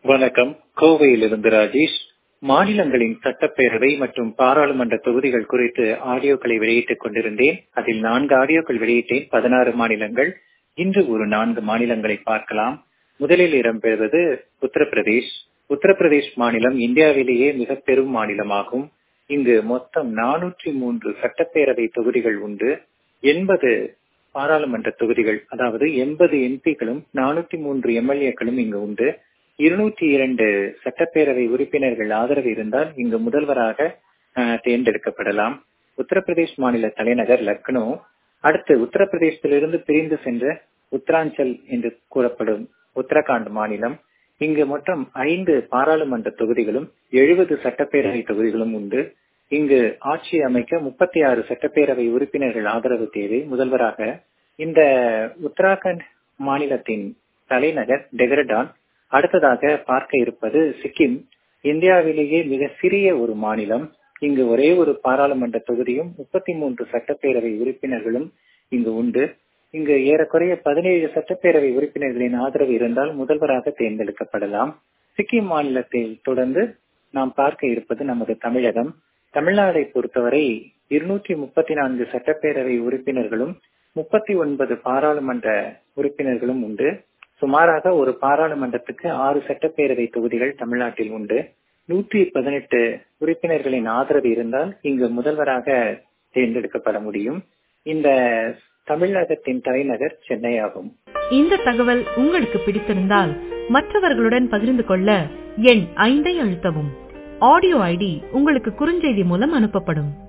வணக்கம் கோவையிலிருந்து ராஜேஷ் மாநிலங்களின் சட்டப்பேரவை மற்றும் பாராளுமன்ற தொகுதிகள் குறித்து ஆடியோக்களை வெளியிட்டுக் கொண்டிருந்தேன் அதில் நான்கு ஆடியோக்கள் வெளியிட்டேன் பதினாறு மாநிலங்கள் இன்று ஒரு நான்கு மாநிலங்களை பார்க்கலாம் முதலில் இடம்பெறுவது உத்தரப்பிரதேஷ் உத்தரப்பிரதேஷ் மாநிலம் இந்தியாவிலேயே மிக பெரும் மாநிலமாகும் இங்கு மொத்தம் நானூற்றி மூன்று சட்டப்பேரவை தொகுதிகள் உண்டு எண்பது பாராளுமன்ற தொகுதிகள் அதாவது எண்பது எம்பிக்களும் நானூத்தி மூன்று எம்எல்ஏக்களும் இங்கு உண்டு இருநூற்றி இரண்டு சட்டப்பேரவை உறுப்பினர்கள் ஆதரவு இருந்தால் இங்கு முதல்வராக தேர்ந்தெடுக்கப்படலாம் உத்தரப்பிரதேஷ் மாநில தலைநகர் லக்னோ அடுத்து உத்தரப்பிரதேசத்திலிருந்து பிரிந்து சென்ற உத்தராஞ்சல் என்று கூறப்படும் உத்தரகாண்ட் மாநிலம் இங்கு மொத்தம் ஐந்து பாராளுமன்ற தொகுதிகளும் எழுபது சட்டப்பேரவை தொகுதிகளும் உண்டு இங்கு ஆட்சி அமைக்க முப்பத்தி ஆறு சட்டப்பேரவை உறுப்பினர்கள் ஆதரவு தேவை முதல்வராக இந்த உத்தராகண்ட் மாநிலத்தின் தலைநகர் டெகரடான் அடுத்ததாக பார்க்க இருப்பது சிக்கிம் இந்தியாவிலேயே மிக சிறிய ஒரு மாநிலம் இங்கு ஒரே ஒரு பாராளுமன்ற தொகுதியும் முப்பத்தி மூன்று சட்டப்பேரவை உறுப்பினர்களும் இங்கு உண்டு இங்கு ஏறக்குறைய பதினேழு சட்டப்பேரவை உறுப்பினர்களின் ஆதரவு இருந்தால் முதல்வராக தேர்ந்தெடுக்கப்படலாம் சிக்கிம் மாநிலத்தில் தொடர்ந்து நாம் பார்க்க இருப்பது நமது தமிழகம் தமிழ்நாடை பொறுத்தவரை இருநூற்றி முப்பத்தி நான்கு சட்டப்பேரவை உறுப்பினர்களும் முப்பத்தி ஒன்பது பாராளுமன்ற உறுப்பினர்களும் உண்டு சுமாராக ஒரு பாராளுமன்றத்துக்கு ஆறு சட்டப்பேரவை தொகுதிகள் தமிழ்நாட்டில் உண்டு நூற்றி பதினெட்டு உறுப்பினர்களின் ஆதரவு இருந்தால் இங்கு முதல்வராக தேர்ந்தெடுக்கப்பட முடியும் இந்த தமிழகத்தின் தலைநகர் சென்னை ஆகும் இந்த தகவல் உங்களுக்கு பிடித்திருந்தால் மற்றவர்களுடன் பகிர்ந்து கொள்ள எண் ஐந்தை அழுத்தவும் ஆடியோ ஐடி உங்களுக்கு குறுஞ்செய்தி மூலம் அனுப்பப்படும்